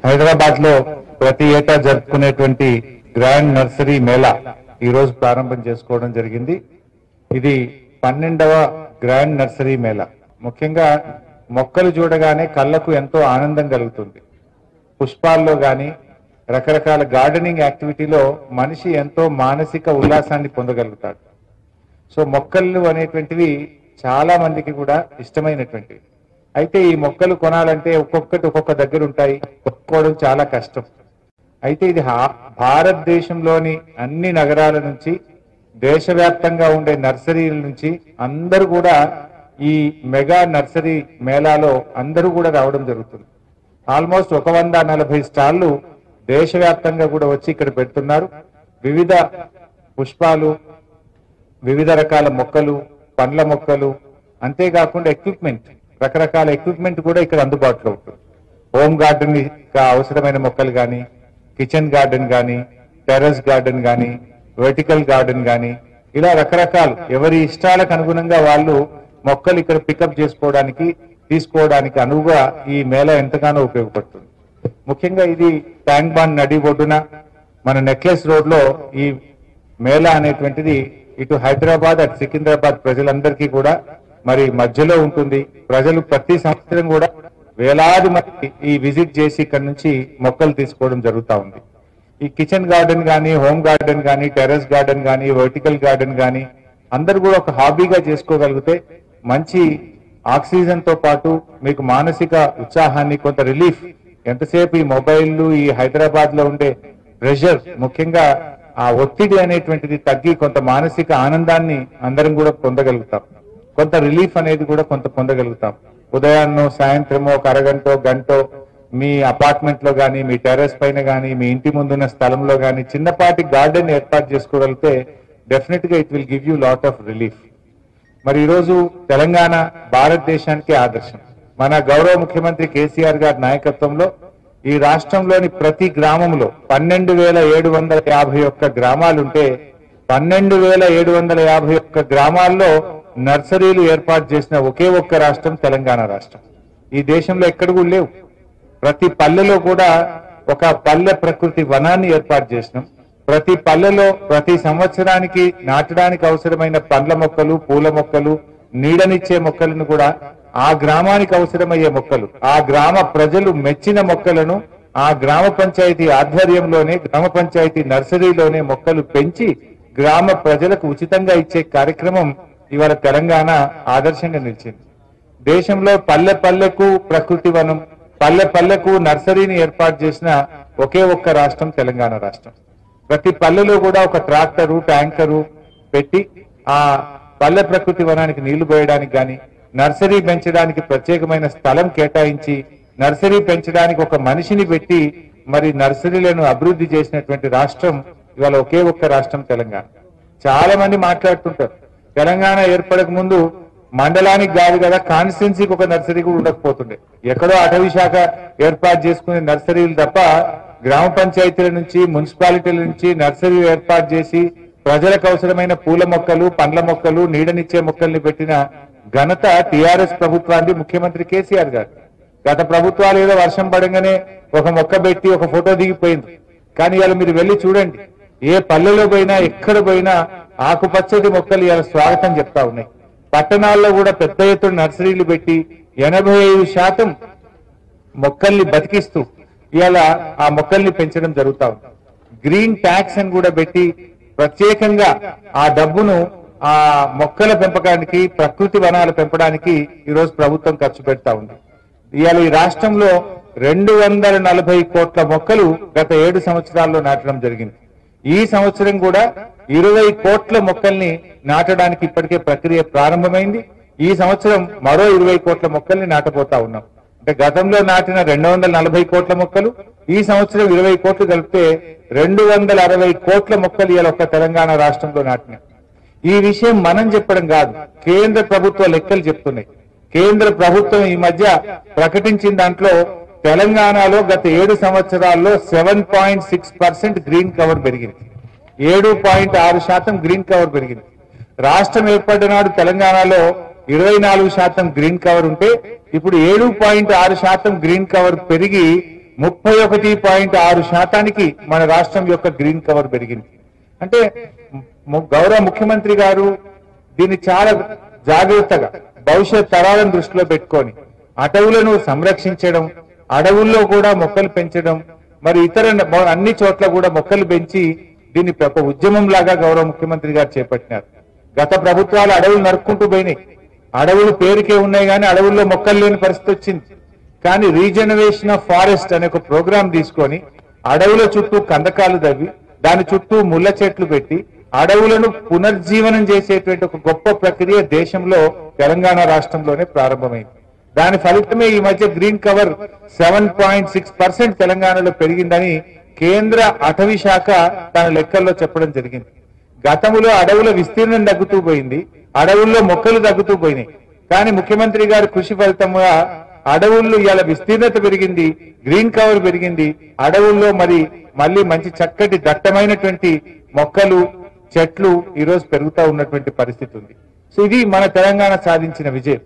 హైదరాబాద్ లో ప్రతి ఏటా జరుపుకునేటువంటి గ్రాండ్ నర్సరీ మేళా ఈ రోజు ప్రారంభం చేసుకోవడం జరిగింది ఇది పన్నెండవ గ్రాండ్ నర్సరీ మేళా ముఖ్యంగా మొక్కలు చూడగానే కళ్ళకు ఎంతో ఆనందం కలుగుతుంది పుష్పాల్లో గాని రకరకాల గార్డెనింగ్ యాక్టివిటీలో మనిషి ఎంతో మానసిక ఉల్లాసాన్ని పొందగలుగుతాడు సో మొక్కలు అనేటువంటివి చాలా మందికి కూడా ఇష్టమైనటువంటివి అయితే ఈ మొక్కలు కొనాలంటే ఒక్కొక్కటి ఒక్కొక్క దగ్గర ఉంటాయి కొనుక్కోవడం చాలా కష్టం అయితే ఇది హా- భారతదేశంలోని అన్ని నగరాల నుంచి దేశవ్యాప్తంగా ఉండే నర్సరీల నుంచి అందరూ కూడా ఈ మెగా నర్సరీ మేళాలో అందరూ కూడా రావడం జరుగుతుంది ఆల్మోస్ట్ ఒక వంద నలభై స్టాళ్లు దేశవ్యాప్తంగా కూడా వచ్చి ఇక్కడ పెడుతున్నారు వివిధ పుష్పాలు వివిధ రకాల మొక్కలు పండ్ల మొక్కలు అంతేకాకుండా ఎక్విప్మెంట్ రకరకాల ఎక్విప్మెంట్ కూడా ఇక్కడ అందుబాటులో ఉంటుంది హోమ్ గార్డెన్ కి అవసరమైన మొక్కలు కానీ కిచెన్ గార్డెన్ కానీ టెర్రస్ గార్డెన్ కానీ వర్టికల్ గార్డెన్ కానీ ఇలా రకరకాలు ఎవరి ఇష్టాలకు అనుగుణంగా వాళ్ళు మొక్కలు ఇక్కడ పికప్ చేసుకోవడానికి తీసుకోవడానికి అనువుగా ఈ మేళ ఎంతగానో ఉపయోగపడుతుంది ముఖ్యంగా ఇది ట్యాంక్ బాండ్ నడి ఒడ్డున మన నెక్లెస్ రోడ్ లో ఈ మేళా అనేటువంటిది ఇటు హైదరాబాద్ అటు సికింద్రాబాద్ ప్రజలందరికీ కూడా మరి మధ్యలో ఉంటుంది ప్రజలు ప్రతి సంవత్సరం కూడా వేలాది మంది ఈ విజిట్ చేసి ఇక్కడ నుంచి మొక్కలు తీసుకోవడం జరుగుతా ఉంది ఈ కిచెన్ గార్డెన్ గానీ హోమ్ గార్డెన్ గానీ టెర్రస్ గార్డెన్ గానీ వర్టికల్ గార్డెన్ గానీ అందరు కూడా ఒక హాబీగా చేసుకోగలిగితే మంచి ఆక్సిజన్ తో పాటు మీకు మానసిక ఉత్సాహాన్ని కొంత రిలీఫ్ ఎంతసేపు ఈ మొబైల్ ఈ హైదరాబాద్ లో ఉండే ప్రెషర్ ముఖ్యంగా ఆ ఒత్తిడి అనేటువంటిది తగ్గి కొంత మానసిక ఆనందాన్ని అందరం కూడా పొందగలుగుతాం కొంత రిలీఫ్ అనేది కూడా కొంత పొందగలుగుతాం ఉదయాన్నో సాయంత్రమో ఒక అరగంటో గంటో మీ అపార్ట్మెంట్ లో గానీ మీ టెర్రస్ పైన గానీ మీ ఇంటి ముందున్న స్థలంలో గానీ చిన్నపాటి గార్డెన్ ఏర్పాటు చేసుకోగలిగితే డెఫినెట్ గా it will give you lot of relief మరి ఈరోజు తెలంగాణ భారతదేశానికి ఆదర్శం మన గౌరవ ముఖ్యమంత్రి కేసీఆర్ గారి నాయకత్వంలో ఈ రాష్ట్రంలోని ప్రతి గ్రామంలో పన్నెండు వేల ఏడు వందల యాభై ఒక్క గ్రామాలుంటే పన్నెండు వేల ఏడు వందల యాభై ఒక్క గ్రామాల్లో నర్సరీలు ఏర్పాటు చేసిన ఒకే ఒక్క రాష్ట్రం తెలంగాణ రాష్ట్రం ఈ దేశంలో ఎక్కడ కూడా లేవు ప్రతి పల్లెలో కూడా ఒక పల్లె ప్రకృతి వనాన్ని ఏర్పాటు చేసినాం ప్రతి పల్లెలో ప్రతి సంవత్సరానికి నాటడానికి అవసరమైన పండ్ల మొక్కలు పూల మొక్కలు నీడనిచ్చే మొక్కలను కూడా ఆ గ్రామానికి అవసరమయ్యే మొక్కలు ఆ గ్రామ ప్రజలు మెచ్చిన మొక్కలను ఆ గ్రామ పంచాయతీ ఆధ్వర్యంలోనే గ్రామ పంచాయతీ నర్సరీలోనే మొక్కలు పెంచి గ్రామ ప్రజలకు ఉచితంగా ఇచ్చే కార్యక్రమం ఇవాళ తెలంగాణ ఆదర్శంగా నిలిచింది దేశంలో పల్లె పల్లెకు ప్రకృతి వనం పల్లె పల్లెకు నర్సరీని ఏర్పాటు చేసిన ఒకే ఒక్క రాష్ట్రం తెలంగాణ రాష్ట్రం ప్రతి పల్లెలో కూడా ఒక ట్రాక్టరు ట్యాంకరు పెట్టి ఆ పల్లె ప్రకృతి వనానికి నీళ్లు పోయడానికి గాని నర్సరీ పెంచడానికి ప్రత్యేకమైన స్థలం కేటాయించి నర్సరీ పెంచడానికి ఒక మనిషిని పెట్టి మరి నర్సరీలను అభివృద్ధి చేసినటువంటి రాష్ట్రం ఇవాళ ఒకే ఒక్క రాష్ట్రం తెలంగాణ చాలా మంది మాట్లాడుతుంటారు తెలంగాణ ఏర్పడక ముందు మండలానికి కాదు కదా కాన్స్టిట్యున్సీకి ఒక నర్సరీ కూడా ఉండకపోతుండే ఎక్కడో అటవీ శాఖ ఏర్పాటు చేసుకునే నర్సరీలు తప్ప గ్రామ పంచాయతీల నుంచి మున్సిపాలిటీల నుంచి నర్సరీలు ఏర్పాటు చేసి ప్రజలకు అవసరమైన పూల మొక్కలు పండ్ల మొక్కలు నీడనిచ్చే మొక్కల్ని పెట్టిన ఘనత టిఆర్ఎస్ ప్రభుత్వాన్ని ముఖ్యమంత్రి కేసీఆర్ గారు గత ప్రభుత్వాలు ఏదో వర్షం పడంగానే ఒక మొక్క పెట్టి ఒక ఫోటో దిగిపోయింది కానీ ఇలా మీరు వెళ్ళి చూడండి ఏ పల్లెలో పోయినా ఎక్కడ పోయినా ఆకుపచ్చటి మొక్కలు ఇలా స్వాగతం చెప్తా ఉన్నాయి పట్టణాల్లో కూడా పెద్ద ఎత్తున నర్సరీలు పెట్టి ఎనభై ఐదు శాతం మొక్కల్ని బతికిస్తూ ఇవాళ ఆ మొక్కల్ని పెంచడం జరుగుతా ఉంది గ్రీన్ ట్యాక్స్ అని కూడా పెట్టి ప్రత్యేకంగా ఆ డబ్బును ఆ మొక్కల పెంపకానికి ప్రకృతి వనాల పెంపడానికి ఈరోజు ప్రభుత్వం ఖర్చు పెడతా ఉంది ఇవాళ ఈ రాష్ట్రంలో రెండు వందల నలభై కోట్ల మొక్కలు గత ఏడు సంవత్సరాల్లో నాటడం జరిగింది ఈ సంవత్సరం కూడా ఇరవై కోట్ల మొక్కల్ని నాటడానికి ఇప్పటికే ప్రక్రియ ప్రారంభమైంది ఈ సంవత్సరం మరో ఇరవై కోట్ల మొక్కల్ని నాటబోతా ఉన్నాం అంటే గతంలో నాటిన రెండు వందల నలభై కోట్ల మొక్కలు ఈ సంవత్సరం ఇరవై కోట్లు కలిపితే రెండు వందల అరవై కోట్ల మొక్కలు ఇవాళ ఒక్క తెలంగాణ రాష్ట్రంలో నాటినాయి ఈ విషయం మనం చెప్పడం కాదు కేంద్ర ప్రభుత్వ లెక్కలు చెప్తున్నాయి కేంద్ర ప్రభుత్వం ఈ మధ్య ప్రకటించిన దాంట్లో తెలంగాణలో గత ఏడు సంవత్సరాల్లో seven point six percent green cover పెరిగింది ఏడు పాయింట్ ఆరు శాతం గ్రీన్ కవర్ పెరిగింది రాష్ట్రం ఏర్పడిన నాడు తెలంగాణలో ఇరవై నాలుగు శాతం గ్రీన్ కవర్ ఉంటే ఇప్పుడు ఏడు పాయింట్ ఆరు శాతం గ్రీన్ కవర్ పెరిగి ముప్పై ఒకటి పాయింట్ ఆరు శాతానికి మన రాష్ట్రం యొక్క గ్రీన్ కవర్ పెరిగింది అంటే ము- గౌరవ ముఖ్యమంత్రి గారు దీన్ని చాలా జాగ్రత్తగా భవిష్యత్ తరాలను దృష్టిలో పెట్టుకొని అటవులను సంరక్షించడం అడవుల్లో కూడా మొక్కలు పెంచడం మరి ఇతర న- అన్ని చోట్ల కూడా మొక్కలు పెంచి దీన్ని ఒక ఉద్యమం లాగా గౌరవ ముఖ్యమంత్రి గారు చేపట్టినారు గత ప్రభుత్వాలు అడవులు నరుక్కుంటూ పోయినాయి అడవులు పేరుకే ఉన్నాయి కానీ అడవుల్లో మొక్కలు లేని పరిస్థితి వచ్చింది కానీ రీజనరేషన్ ఆఫ్ ఫారెస్ట్ అనే ఒక ప్రోగ్రాం తీసుకొని అడవుల చుట్టూ కందకాలు తవ్వి దాని చుట్టూ ముళ్ళ చెట్లు పెట్టి అడవులను పునర్జీవనం చేసేటువంటి ఒక గొప్ప ప్రక్రియ దేశంలో తెలంగాణ రాష్ట్రంలోనే ప్రారంభమైంది దాని ఫలితమే ఈ మధ్య green cover seven point six percent తెలంగాణలో పెరిగిందని కేంద్ర అటవీ శాఖ తన లెక్కల్లో చెప్పడం జరిగింది గతంలో అడవుల విస్తీర్ణం తగ్గుతూ పోయింది అడవుల్లో మొక్కలు తగ్గుతూ పోయినాయి కానీ ముఖ్యమంత్రి గారి కృషి ఫలితంగా అడవుల్లో ఇవాళ విస్తీర్ణత పెరిగింది గ్రీన్ కవర్ పెరిగింది అడవుల్లో మరి మళ్ళీ మంచి చక్కటి దట్టమైనటువంటి మొక్కలు చెట్లు ఈ రోజు పెరుగుతూ ఉన్నటువంటి పరిస్థితి ఉంది సో ఇది మన తెలంగాణ సాధించిన విజయం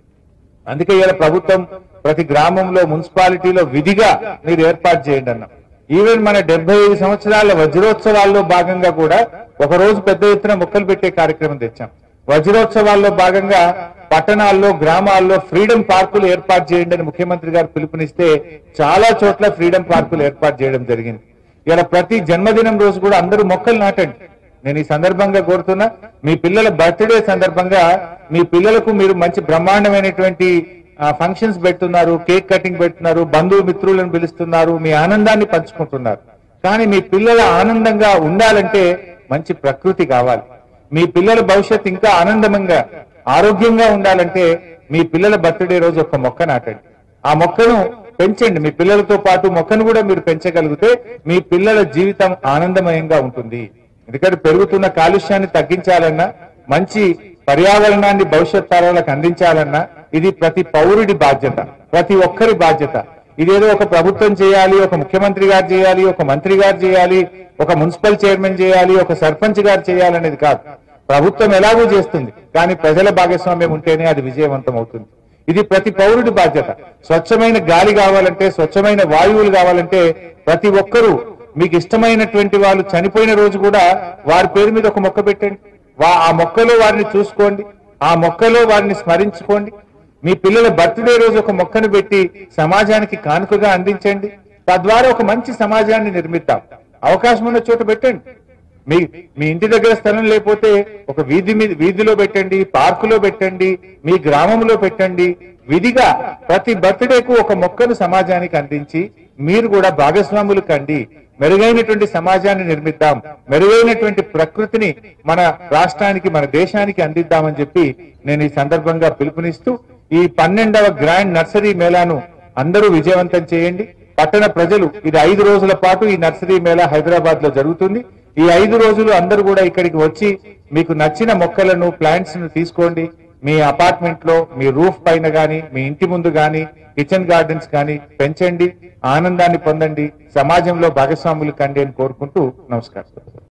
అందుకే ఇవాళ ప్రభుత్వం ప్రతి గ్రామంలో మున్సిపాలిటీలో విధిగా మీరు ఏర్పాటు చేయండి అన్నాం ఈవెన్ మన డెబ్బై ఐదు సంవత్సరాల వజ్రోత్సవాల్లో భాగంగా కూడా ఒక రోజు పెద్ద ఎత్తున మొక్కలు పెట్టే కార్యక్రమం తెచ్చాం వజ్రోత్సవాల్లో భాగంగా పట్టణాల్లో గ్రామాల్లో ఫ్రీడమ్ పార్కులు ఏర్పాటు చేయండి అని ముఖ్యమంత్రి గారు పిలుపునిస్తే చాలా చోట్ల ఫ్రీడమ్ పార్కులు ఏర్పాటు చేయడం జరిగింది ఇలా ప్రతి జన్మదినం రోజు కూడా అందరూ మొక్కలు నాటండి నేను ఈ సందర్భంగా కోరుతున్నా మీ పిల్లల బర్త్డే సందర్భంగా మీ పిల్లలకు మీరు మంచి బ్రహ్మాండమైనటువంటి ఫంక్షన్స్ పెడుతున్నారు కేక్ కటింగ్ పెడుతున్నారు బంధువు మిత్రులను పిలుస్తున్నారు మీ ఆనందాన్ని పంచుకుంటున్నారు కానీ మీ పిల్లల ఆనందంగా ఉండాలంటే మంచి ప్రకృతి కావాలి మీ పిల్లల భవిష్యత్తు ఇంకా ఆనందంగా ఆరోగ్యంగా ఉండాలంటే మీ పిల్లల బర్త్డే రోజు ఒక మొక్క నాటండి ఆ మొక్కను పెంచండి మీ పిల్లలతో పాటు మొక్కను కూడా మీరు పెంచగలిగితే మీ పిల్లల జీవితం ఆనందమయంగా ఉంటుంది ఎందుకంటే పెరుగుతున్న కాలుష్యాన్ని తగ్గించాలన్నా మంచి పర్యావరణాన్ని భవిష్యత్ తరాలకు అందించాలన్నా ఇది ప్రతి పౌరుడి బాధ్యత ప్రతి ఒక్కరి బాధ్యత ఇదేదో ఒక ప్రభుత్వం చేయాలి ఒక ముఖ్యమంత్రి గారు చేయాలి ఒక మంత్రి గారు చేయాలి ఒక మున్సిపల్ చైర్మన్ చేయాలి ఒక సర్పంచ్ గారు చేయాలనేది కాదు ప్రభుత్వం ఎలాగూ చేస్తుంది కానీ ప్రజల భాగస్వామ్యం ఉంటేనే అది విజయవంతం అవుతుంది ఇది ప్రతి పౌరుడి బాధ్యత స్వచ్ఛమైన గాలి కావాలంటే స్వచ్ఛమైన వాయువులు కావాలంటే ప్రతి ఒక్కరూ మీకు ఇష్టమైనటువంటి వాళ్ళు చనిపోయిన రోజు కూడా వారి పేరు మీద ఒక మొక్క పెట్టండి వా- ఆ మొక్కలో వారిని చూసుకోండి ఆ మొక్కలో వారిని స్మరించుకోండి మీ పిల్లల బర్త్డే రోజు ఒక మొక్కను పెట్టి సమాజానికి కానుకగా అందించండి తద్వారా ఒక మంచి సమాజాన్ని నిర్మిద్దాం అవకాశం ఉన్న చోట పెట్టండి మీ మీ ఇంటి దగ్గర స్థలం లేకపోతే ఒక వీధి మీద వీధిలో పెట్టండి పార్కులో పెట్టండి మీ గ్రామంలో పెట్టండి విధిగా ప్రతి బర్త్డేకు ఒక మొక్కను సమాజానికి అందించి మీరు కూడా భాగస్వాములు కండి మెరుగైనటువంటి సమాజాన్ని నిర్మిద్దాం మెరుగైనటువంటి ప్రకృతిని మన రాష్ట్రానికి మన దేశానికి అందిద్దామని చెప్పి నేను ఈ సందర్భంగా పిలుపునిస్తూ ఈ పన్నెండవ గ్రాండ్ నర్సరీ మేళాను అందరూ విజయవంతం చేయండి పట్టణ ప్రజలు ఇది ఐదు రోజుల పాటు ఈ నర్సరీ మేళా హైదరాబాద్ లో జరుగుతుంది ఈ ఐదు రోజులు అందరూ కూడా ఇక్కడికి వచ్చి మీకు నచ్చిన మొక్కలను ప్లాంట్స్ ను తీసుకోండి మీ అపార్ట్మెంట్ లో మీ రూఫ్ పైన గాని మీ ఇంటి ముందు గాని కిచెన్ గార్డెన్స్ కానీ పెంచండి ఆనందాన్ని పొందండి సమాజంలో భాగస్వాములు కండి అని కోరుకుంటూ నమస్కారం